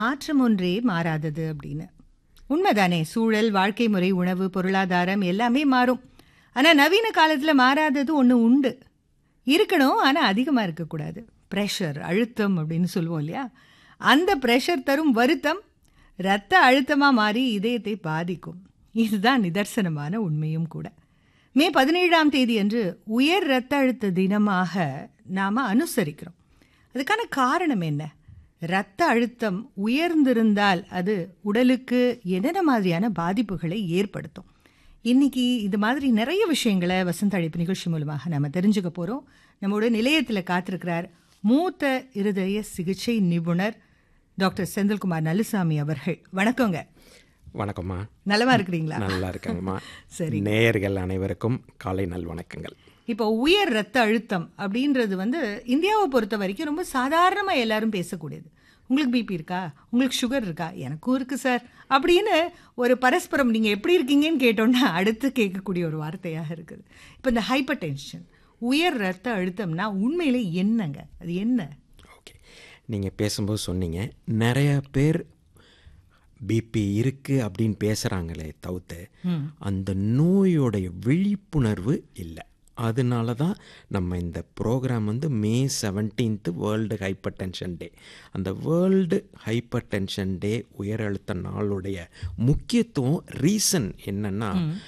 மாற்றம் ஒன்றே மாறாதது அப்படின்னு உண்மைதானே சூழல் வாழ்க்கை முறை உணவு பொருளாதாரம் எல்லாமே மாறும் ஆனால் நவீன காலத்தில் மாறாதது ஒன்று உண்டு இருக்கணும் ஆனால் அதிகமாக இருக்கக்கூடாது ப்ரெஷர் அழுத்தம் அப்படின்னு சொல்லுவோம் இல்லையா அந்த ப்ரெஷர் தரும் வருத்தம் இரத்த அழுத்தமாக மாறி இதயத்தை பாதிக்கும் இதுதான் நிதர்சனமான உண்மையும் கூட மே பதினேழாம் தேதி அன்று உயர் இரத்த அழுத்த தினமாக நாம் அனுசரிக்கிறோம் அதுக்கான காரணம் என்ன இரத்த அழுத்தம் உயர்ந்திருந்தால் அது உடலுக்கு என்னென்ன மாதிரியான பாதிப்புகளை ஏற்படுத்தும் இன்னைக்கு இது மாதிரி நிறைய விஷயங்களை வசந்த அழைப்பு நிகழ்ச்சி மூலமாக நம்ம தெரிஞ்சுக்க போகிறோம் நம்மளோட நிலையத்தில் காத்திருக்கிறார் மூத்த இருதய சிகிச்சை நிபுணர் டாக்டர் செந்தில்குமார் நல்லுசாமி அவர்கள் வணக்கங்க வணக்கம்மா நலமா இருக்கிறீங்களா நல்லா இருக்காங்கம்மா சரி. நேயர்கள் அனைவருக்கும் காலை நல் வணக்கங்கள் இப்போ உயர் ரத்த அழுத்தம் அப்படின்றது வந்து இந்தியாவை பொறுத்த வரைக்கும் ரொம்ப சாதாரணமாக எல்லாரும் பேசக்கூடியது உங்களுக்கு பிபி இருக்கா உங்களுக்கு சுகர் இருக்கா எனக்கும் இருக்கு சார் அப்படின்னு ஒரு பரஸ்பரம் நீங்கள் எப்படி இருக்கீங்கன்னு கேட்டோன்னா அடுத்து கேட்கக்கூடிய ஒரு வார்த்தையாக இருக்குது இப்போ இந்த ஹைப்பர் டென்ஷன் உயர் ரத்த அழுத்தம்னா உண்மையிலே என்னங்க அது என்ன ஓகே நீங்கள் பேசும்போது சொன்னீங்க நிறைய பேர் பிபி இருக்குது அப்படின்னு பேசுகிறாங்களே தவிர்த்து அந்த நோயோடைய விழிப்புணர்வு இல்லை அதனால தான் நம்ம இந்த ப்ரோக்ராம் வந்து May seventeenth world hypertension day அந்த வேர்ல்டு ஹைப்பர் டென்ஷன் டே உயர் அழுத்த நாளுடைய முக்கியத்துவம் ரீசன் என்னன்னா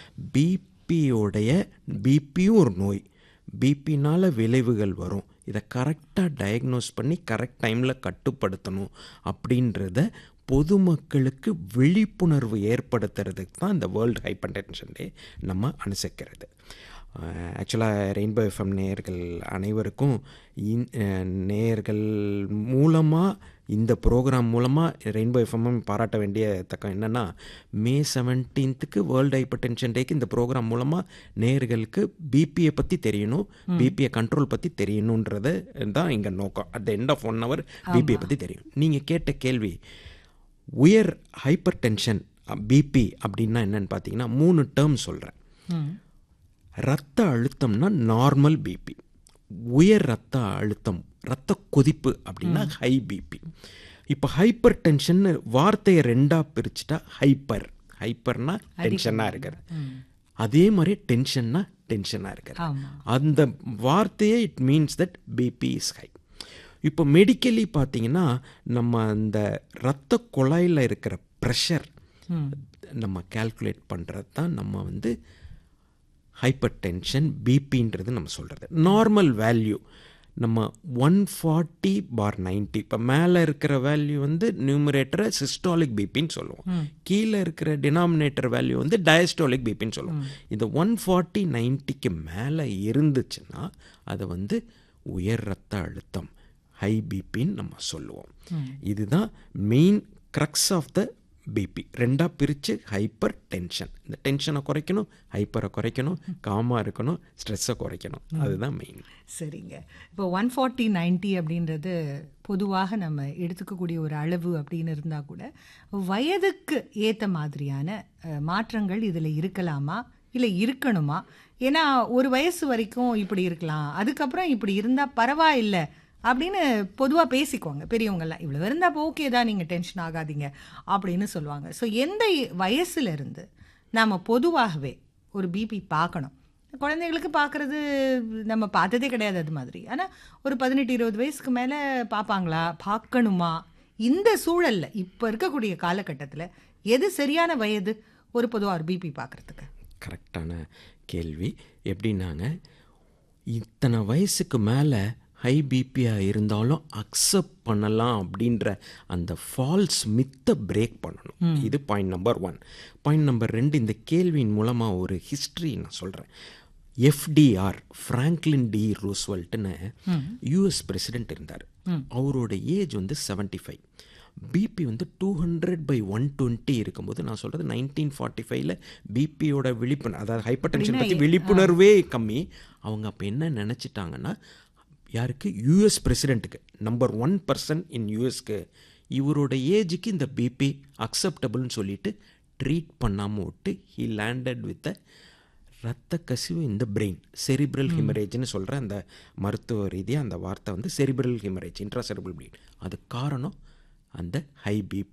பிபியோடைய பிபியும் ஒரு நோய் பிபினால் விளைவுகள் வரும் இதை கரெக்டாக டயக்னோஸ் பண்ணி கரெக்ட் டைமில் கட்டுப்படுத்தணும் அப்படின்றத பொதுமக்களுக்கு விழிப்புணர்வு ஏற்படுத்துறதுக்கு தான் இந்த வேர்ல்டு ஹைப்பர் டென்ஷன் டே நம்ம அனுசரிக்கிறது ஆக்சுவலாக ரெயின்போ எஃப்எம் நேயர்கள் அனைவருக்கும் இன் நேயர்கள் மூலமாக இந்த ப்ரோக்ராம் மூலமாக ரெயின்போ எஃப்எம்எம் பாராட்ட வேண்டிய தக்கம் என்னென்னா மே செவன்டீன்த்துக்கு வேர்ல்டு ஹைப்பர் டென்ஷன் டேக்கு இந்த ப்ரோக்ராம் மூலமாக நேயர்களுக்கு பிபியை பற்றி தெரியணும் பிபியை கண்ட்ரோல் பற்றி தெரியணுன்றது தான் இங்கே நோக்கம் at the end of one hour பிபியை பற்றி தெரியும் நீங்கள் கேட்ட கேள்வி உயர் ஹைப்பர் டென்ஷன் பிபி அப்படின்னா என்னன்னு பார்த்தீங்கன்னா மூணு டேர்ம் சொல்கிறேன் ரத்த அழுத்தம்னா நார்மல் பிபி உயர் ரத்த அழுத்தம் ரத்த கொதிப்பு அப்படின்னா ஹை பிபி இப்போ ஹைப்பர் டென்ஷன் வார்த்தையை ரெண்டாக பிரிச்சுட்டா ஹைப்பர் ஹைப்பர்னா டென்ஷனாக இருக்கிறது அதே மாதிரி டென்ஷன்னா டென்ஷனாக இருக்கிறது ஆமா. அந்த வார்த்தையே it means that BP is high இப்போ மெடிக்கலி பார்த்தீங்கன்னா நம்ம அந்த ரத்த குழாயில் இருக்கிற ப்ரெஷர் நம்ம கால்குலேட் பண்ணுறது தான் நம்ம வந்து ஹைப்பர் டென்ஷன் பிபின்றது நம்ம சொல்கிறது நார்மல் வேல்யூ நம்ம ஒன் ஃபார்ட்டி பார் நைன்ட்டி இப்போ மேலே இருக்கிற வேல்யூ வந்து நியூமரேட்டரை சிஸ்டாலிக் பிபின்னு சொல்லுவோம் கீழே இருக்கிற டினாமினேட்டர் வேல்யூ வந்து டயஸ்டாலிக் பிபின்னு சொல்லுவோம் இந்த ஒன் ஃபார்ட்டி நைன்ட்டிக்கு மேலே இருந்துச்சுன்னா அதை வந்து உயர் ரத்த அழுத்தம் ஹை பிபின்னு நம்ம சொல்லுவோம் இதுதான் main crux of the BP ரெண்டாக பிரித்து ஹைப்பர் டென்ஷன் இந்த டென்ஷனை குறைக்கணும் ஹைப்பரை குறைக்கணும் காமாக இருக்கணும் ஸ்ட்ரெஸ்ஸை குறைக்கணும் அதுதான் மெயின் சரிங்க இப்போ ஒன் ஃபார்ட்டி நைன்ட்டி அப்படின்றது பொதுவாக நம்ம எடுத்துக்கக்கூடிய ஒரு அளவு அப்படின்னு இருந்தால் கூட வயதுக்கு ஏற்ற மாதிரியான அஹ், மாற்றங்கள் இதில் இருக்கலாமா இல்லை இருக்கணுமா ஏன்னா ஒரு வயசு வரைக்கும் இப்படி இருக்கலாம் அதுக்கப்புறம் இப்படி இருந்தால் பரவாயில்லை அப்படின்னு பொதுவாக பேசிக்குவாங்க பெரியவங்கெல்லாம் இவ்வளோ இருந்தால் ஓகே தான் நீங்கள் டென்ஷன் ஆகாதீங்க அப்படின்னு சொல்லுவாங்க ஸோ எந்த வயசுல இருந்து நாம் பொதுவாகவே ஒரு பிபி பார்க்கணும் குழந்தைகளுக்கு பார்க்குறது நம்ம பார்த்ததே கிடையாது அது மாதிரி ஆனால் ஒரு பதினெட்டு இருபது வயசுக்கு மேலே பார்ப்பாங்களா பார்க்கணுமா இந்த சூழல்ல இப்போ இருக்கக்கூடிய காலகட்டத்தில் எது சரியான வயது ஒரு பொதுவாக ஒரு பிபி பார்க்குறதுக்கு கரெக்டான கேள்வி எப்படின்னாங்க இத்தனை வயசுக்கு மேலே ஹை பிபியாக இருந்தாலும் அக்செப்ட் பண்ணலாம் அப்படின்ற அந்த ஃபால்ஸ் மித்தை பிரேக் பண்ணணும் இது point number one point number ரெண்டு இந்த கேள்வியின் மூலமாக ஒரு ஹிஸ்ட்ரி நான் சொல்கிறேன் எஃப்டிஆர் ஃப்ராங்க்லின் டி ரூஸ்வெல்ட்னு யூஎஸ் பிரசிடென்ட் இருந்தார் அவரோட ஏஜ் வந்து செவன்ட்டி ஃபைவ் பிபி வந்து two hundred by one twenty இருக்கும்போது நான் சொல்கிறது நைன்டீன் ஃபார்ட்டி ஃபைவ்ல பிபியோட விழிப்புணர்வு அதாவது ஹைப்பர் டென்ஷன் பற்றி விழிப்புணர்வே கம்மி அவங்க அப்போ என்ன நினச்சிட்டாங்கன்னா யாருக்கு யூஎஸ் பிரசிடெண்ட்டுக்கு நம்பர் ஒன் பர்சன் இன் யூஎஸ்க்கு இவரோட ஏஜுக்கு இந்த பிபி அக்செப்டபுள்னு சொல்லிட்டு ட்ரீட் பண்ணாமல் விட்டு ஹி லேண்டட் வித் ரத்த கசிவு இந்த பிரெயின் செரிப்ரல் ஹிமரேஜ்னு சொல்கிற அந்த மருத்துவ ரீதியாக அந்த வார்த்தை வந்து செரிப்ரல் ஹிமரேஜ் இன்ட்ராசெரிபிள் ப்ளீட் அது காரணம் அந்த ஹை பிபி